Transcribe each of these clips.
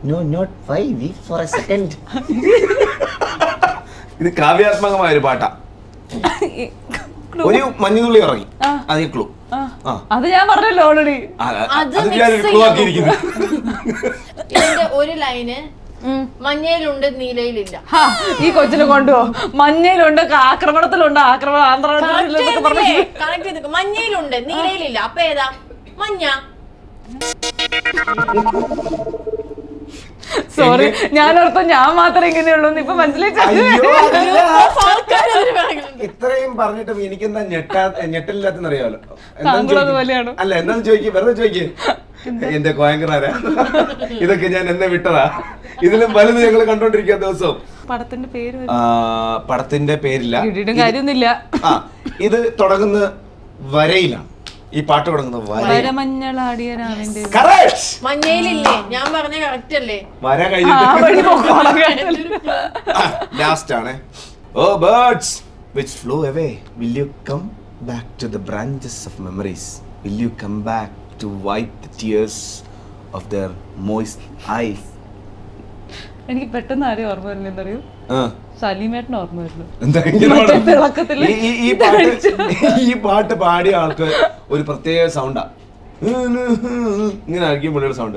No, not five weeks for a second. ഇത് കാവ്യാത്മകമായ ഒരു പാട്ടാ ഒരു മഞ്ഞുതുള്ളി ഇറങ്ങി ആ. അതേ ക്ലൂ ആ. ആ അത് ഞാൻ പറഞ്ഞല്ലോ ഓൾറെഡി ആ, ആ, അത് അത് mix ഞാനൊരു ക്ലൂ ചെയ്യണം. ആക്കിയിരിക്കുന്നു ഇതിന്റെ ഒരു ലൈന് മഞ്ഞയിലുണ്ട് നീലയിലില്ല ഈ കൊച്ചിനെ കൊണ്ടുപോ മഞ്ഞയിലുണ്ട് ആക്രമണത്തിലുണ്ട് ആക്രമണം ആന്ധ്രാന്നൊക്കെ പറഞ്ഞു കറക്റ്റ് ചെയ്ത് മഞ്ഞയിലുണ്ട് നീലയിലില്ല അപ്പൊ ഏതാ മഞ്ഞ സോറി ഞാൻ ഓർത്ത ഞാൻ മാത്രമേ ഇങ്ങനെയുള്ളൂ എന്ന് ഇപ്പൊ മനസ്സിലായി അയ്യോ അതല്ല. ആൾക്കാര് അതിന് പിറകിലുണ്ട്. ഇത്രയും പറഞ്ഞിട്ടും എനിക്കെന്താ ഞെട്ടാ ഞെട്ടില്ലാത്തെന്ന് അറിയാമല്ലോ താങ്കളും അതുപോലെയാണോ? അല്ല എന്താന്ന് ചോദിക്കും വെറുതെ ചോദിക്കും എന്റെ കോയങ്കറാരാ ഇതൊക്കെ ഞാൻ എന്നെ വിട്ടതാ ഇതിലും വലുത് ഞങ്ങൾ കണ്ടോണ്ടിരിക്കുക ദിവസവും പടത്തിന്റെ പേര് ആ, പടത്തിന്റെ പേരില്ല കിട്ടിയിട്ടും ഇത്- കാര്യമൊന്നുമില്ല ആ ഇത് തുടങ്ങുന്ന വരയിലാണ് ഈ പാട്ട് തുടങ്ങുന്നത് വര വരമഞ്ഞളാടിയ രാവിന്റെ Correct! മഞ്ഞയിലില്ലേ ഞാൻ പറഞ്ഞ കറക്റ്റ് അല്ലേ വര ആ വഴി കഴിഞ്ഞിട്ട് പോക്കോളം കേട്ടല്ലോ. ലാസ്റ്റ് ആണ് O birds which flow away will you come back to the branches of memories will you come back to wipe the tears of their moist eyes എനിക്ക് പെട്ടെന്ന് ആരെയും ഓർമ്മ വരുന്നില്ലെന്നറിയൂ സലീമേട്ടന് ഓർമ്മ വരുന്നു എന്താ ഇങ്ങനെ മറ്റേ പാടുന്നത്? തിളക്കത്തില് ഈ- ഈ- ഈ പാട്ട് ഈ പാട്ട് പാടിയ ആൾക്ക് ഒരു പ്രത്യേക സൗണ്ടാ ഇങ്ങനെ ആയിരിക്കും പുള്ളിയുടെ സൗണ്ട്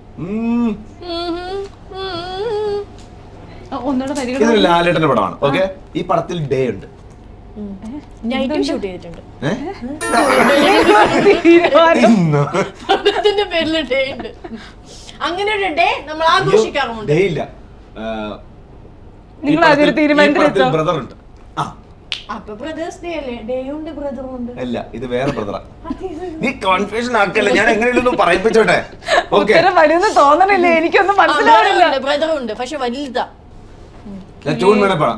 ആ, ഒന്നുകൂടെ വരികൾ ഇതൊരു ലാലേട്ടന്റെ പടമാണ് ഓക്കെ ഈ പടത്തിൽ ഡേ ഉണ്ട് നൈറ്റും ഷൂട്ട് ചെയ്തിട്ടുണ്ട് ഏ? തീരുമാനം. ഇന്ന്. പടത്തിന്റെ പേരിൽ ഡേ ഉണ്ട് അങ്ങനെ ഒരു ഡേ നമ്മൾ ആഘോഷിക്കാറുമുണ്ട് ഡേ ഇല്ല ആ, ഈ നിങ്ങൾ പടത്തിൽ- അതൊരു ഈ തീരുമാനത്തിലെത്തോ? പടത്തിൽ brother ഉണ്ട് ആ അപ്പൊ ബ്രദേഴ്സ് ഡേ അല്ലേ ഡേ ഉണ്ട് ബ്രദറും ഉണ്ട് അല്ല ഇത് വേറെ ബ്രദറാ നീ കൺഫ്യൂഷൻ ആക്കല്ല ഞാൻ എങ്ങനെയൊന്നും പറയിപ്പിച്ചോട്ടെ ഓക്കെ ഉത്തരം വരുമെന്ന് തോന്നണില്ല എനിക്കൊന്നും മനസ്സിലാവില്ല ബ്രദറും ഉണ്ട് പക്ഷെ വലുതാ ഞാൻ ട്യൂൺ വേണേ പാടാം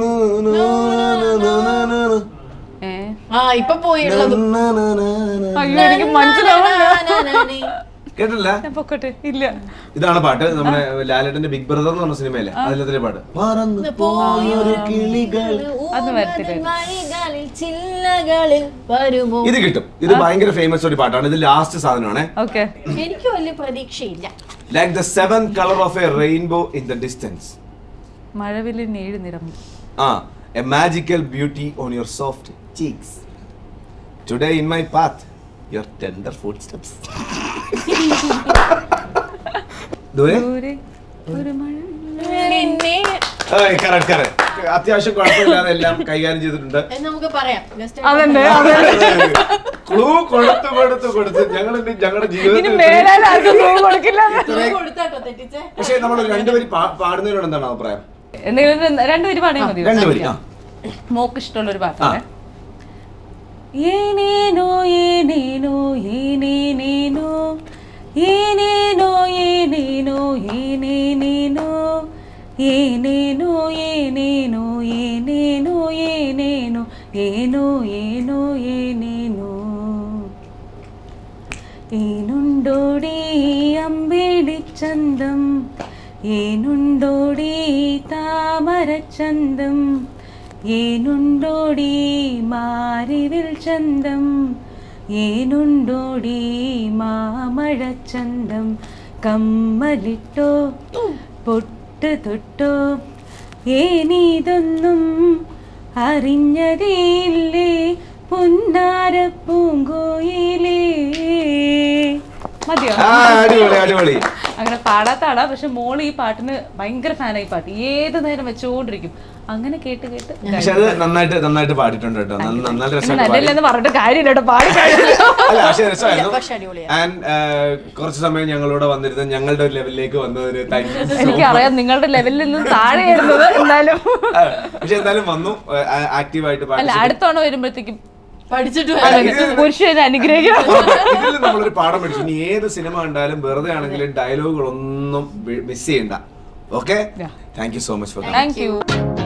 ഏ ആ ഇപ്പൊ പോയുള്ളത് അയ്യോ എനിക്ക് മനസ്സിലാവില്ല കേട്ടില്ല ഞാൻ പൊക്കട്ടെ ഇല്ല ഇതാണ് പാട്ട് നമ്മുടെ ലാലേട്ടന്റെ ബിഗ് ബ്രദർ എന്ന് പറഞ്ഞ സിനിമയല്ലേ അതിലത്തെ പാട്ട് പറന്നു പോയൊരു കിളികൾ അത് വരത്തില്ല. വഴികളിൽ ചില്ലകളിൽ വരുമോ ഇത് കിട്ടും ഇത് ഭയങ്കര ഫേമസ് ഒരു പാട്ടാണ് ഇത് ലാസ്റ്റ് സാധനമാണ് ഓക്കെ എനിക്ക് വലിയ പ്രതീക്ഷയില്ല like the seven colour of a rainbow in the distance മഴവില്ലിന് ഏഴ് നിറം ആ a magical beauty on your soft cheeks today in my path your tender footsteps ദൂരെ ദൂരെ ഒരു മഴ നിന്നെ കറക്റ്റ് കറക്റ്റ് അത്യാവശ്യം കുഴപ്പമില്ലാതെ എല്ലാം കൈകാര്യം ചെയ്തിട്ടുണ്ട് എന്ന് നമുക്ക് പറയാം Just അതന്നെ അതെ ക്ലൂ കൊടുത്ത് കൊടുത്ത് കൊടുത്ത് ഞങ്ങളുടെ ഞങ്ങളുടെ ഇനി ജീവിതത്തിൽ മേലാൽ ആർക്കും ക്ലൂ കൊടുക്കില്ല clue കൊടുത്താട്ടോ തെറ്റിച്ചേ പക്ഷേ നമ്മൾ രണ്ടുപേരും പാ- പാടുന്നതിനോട് എന്താണ് അഭിപ്രായം എന്തെങ്കിലും രണ്ടുപേര് പാടിയാൽ മതി രണ്ടുപേരും ആ മോക്ക് ഇഷ്ടമുള്ള ഒരു പാട്ടാണ് ഏനേനോ ഏനേനോ ഏനേനേനോ ഏനേനോ ഏനേനോ ഏനേനേനോ ഏനേനോ ഏനേനോ ഏനേനോ ഏനേനോ ഏനോ ഏനോ ഏനേനോ ഏനുണ്ടോടി അമ്പേടിച്ചന്തം ഏനുണ്ടോടി താമരച്ചന്തം ഏനുണ്ടോടി മാരിവിൽ ചന്തം ഏനുണ്ടോടി മാമഴച്ചന്തം കമ്മലിട്ടോ പൊട്ട് തൊട്ടോ ഏനീതൊന്നും അറിഞ്ഞതേയില്ലേ പുന്നാര പൂങ്കോയിലേ മതിയോ ആ, അടിപൊളി അടിപൊളി അങ്ങനെ പാടാത്ത ആളാ പക്ഷെ മോള് ഈ പാട്ടിന് ഭയങ്കര ഫാനായി പാട്ട് ഏത് നേരം വെച്ചുകൊണ്ടിരിക്കും അങ്ങനെ കേട്ട് കേട്ട് പക്ഷെ അത് നന്നായിട്ട് നന്നായിട്ട് പാടിയിട്ടുണ്ട് കേട്ടോ നന്ന- നന്നായിട്ട് രസമായിട്ട് പാടി നല്ലല്ലെന്ന് പറഞ്ഞിട്ട് കാര്യമില്ല കേട്ടോ പാടി കഴിഞ്ഞല്ലോ അല്ല പക്ഷെ രസമായിരുന്നു പക്ഷെ അടിപൊളിയാ ആൻഡ് കുറച്ച് സമയം ഞങ്ങളോട് വന്നിരുന്ന ഞങ്ങളുടെ ഒരു ലെവലിലേക്ക് വന്നതിന് താങ്ക് യു എനിക്കറിയാം നിങ്ങളുടെ ലെവലിൽ നിന്നും താഴെയായിരുന്നത് എന്നാലും പക്ഷെ എന്തായാലും വന്നു ആക്റ്റീവായിട്ട് അല്ല അടുത്ത തവണ വരുമ്പോഴത്തേക്കും പഠിച്ചിട്ട് അതെ, വരാം. പുരുഷനെ അനുഗ്രഹിക്കണം ഇതിൽ നമ്മളൊരു പാഠം പഠിച്ചു ഇനി ഏത് സിനിമ കണ്ടാലും വെറുതെ ആണെങ്കിലും ഡയലോഗുകളൊന്നും മിസ് ചെയ്യണ്ട okay Yeah. Thank you so much for thank U